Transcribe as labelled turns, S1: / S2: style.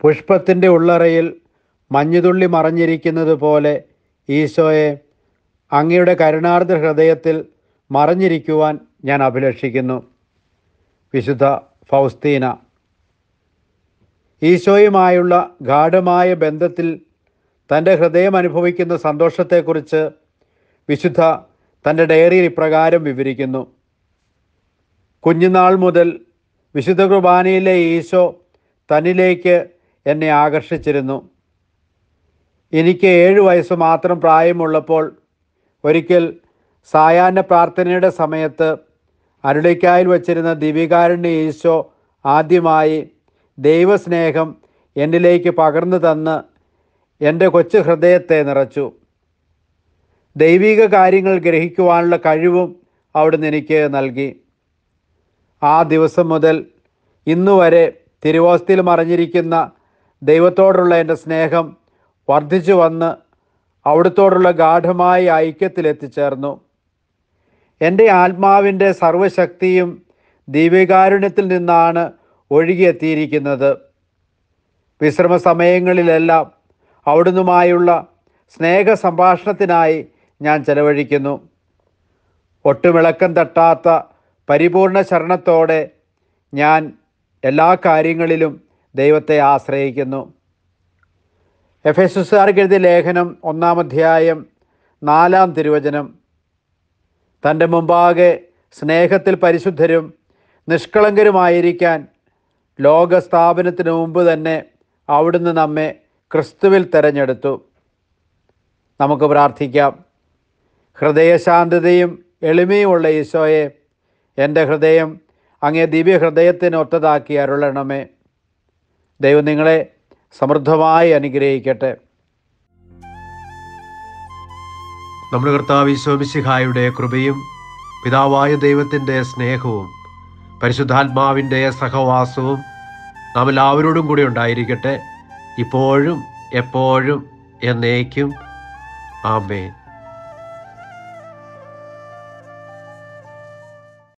S1: പുഷ്പത്തിൻ്റെ ഉള്ളറയിൽ മഞ്ഞുതുള്ളി മറഞ്ഞിരിക്കുന്നത് പോലെ ഈശോയെ അങ്ങയുടെ കരുണാർദ്ര ഹൃദയത്തിൽ മറഞ്ഞിരിക്കുവാൻ ഞാൻ അഭിലഷിക്കുന്നു വിശുദ്ധ ഫൗസ്തീന ഈശോയുമായുള്ള ഗാഠമായ ബന്ധത്തിൽ തൻ്റെ ഹൃദയം അനുഭവിക്കുന്ന സന്തോഷത്തെക്കുറിച്ച് വിശുദ്ധ തൻ്റെ ഡയറിയിൽ ഇപ്രകാരം വിവരിക്കുന്നു കുഞ്ഞുനാൾ മുതൽ വിശുദ്ധ കുർബാനയിലെ ഈശോ തന്നിലേക്ക് എന്നെ ആകർഷിച്ചിരുന്നു എനിക്ക് ഏഴു വയസ്സ് മാത്രം പ്രായമുള്ളപ്പോൾ ഒരിക്കൽ സായാഹ്ന പ്രാർത്ഥനയുടെ സമയത്ത് അരുളിക്കായിൽ വച്ചിരുന്ന ദിവികാരുണ്യ ഈശോ ആദ്യമായി ദൈവസ്നേഹം എന്നിലേക്ക് പകർന്നു തന്ന് എൻ്റെ കൊച്ചു ഹൃദയത്തെ നിറച്ചു ദൈവിക കാര്യങ്ങൾ ഗ്രഹിക്കുവാനുള്ള കഴിവും അവിടുന്ന് എനിക്ക് നൽകി ആ ദിവസം മുതൽ ഇന്നുവരെ തിരുവോസ്തിയിൽ മറഞ്ഞിരിക്കുന്ന ദൈവത്തോടുള്ള എൻ്റെ സ്നേഹം വർദ്ധിച്ചു വന്ന് അവിടുത്തോടുള്ള ഗാഠമായ ഐക്യത്തിലെത്തിച്ചേർന്നു എൻ്റെ ആത്മാവിൻ്റെ സർവശക്തിയും ദീപികാരുണ്യത്തിൽ നിന്നാണ് ഒഴുകിയെത്തിയിരിക്കുന്നത് വിശ്രമ സമയങ്ങളിലെല്ലാം അവിടുന്നുമായുള്ള സ്നേഹ സംഭാഷണത്തിനായി ഞാൻ ചെലവഴിക്കുന്നു ഒട്ടുമിളക്കം തട്ടാത്ത പരിപൂർണ ശരണത്തോടെ ഞാൻ എല്ലാ കാര്യങ്ങളിലും ദൈവത്തെ ആശ്രയിക്കുന്നു എഫ് എസ് എസ്സുകാർക്ക് എഴുതിയ ലേഖനം ഒന്നാം അധ്യായം നാലാം തിരുവചനം തൻ്റെ മുമ്പാകെ സ്നേഹത്തിൽ പരിശുദ്ധരും നിഷ്കളങ്കരുമായിരിക്കാൻ ലോക സ്ഥാപനത്തിന് മുമ്പ് തന്നെ അവിടുന്ന് നമ്മെ ക്രിസ്തുവിൽ തിരഞ്ഞെടുത്തു നമുക്ക് പ്രാർത്ഥിക്കാം ഹൃദയശാന്തതയും എളിമയുമുള്ള ഈശോയെ എൻ്റെ ഹൃദയം അങ്ങേ ദിവ്യ ഹൃദയത്തിന് ഒത്തതാക്കി അരുളണമേ ദൈവം നിങ്ങളെ സമൃദ്ധമായി അനുഗ്രഹിക്കട്ടെ നമ്മുടെ കർത്താവ് ഈശോമിശിഹായുടെ കൃപയും പിതാവായ ദൈവത്തിൻ്റെ സ്നേഹവും പരിശുദ്ധാത്മാവിൻ്റെ സഹവാസവും നാം എല്ലാവരോടും കൂടി ഉണ്ടായിരിക്കട്ടെ ഇപ്പോഴും എപ്പോഴും എന്നേക്കും ആമേൻ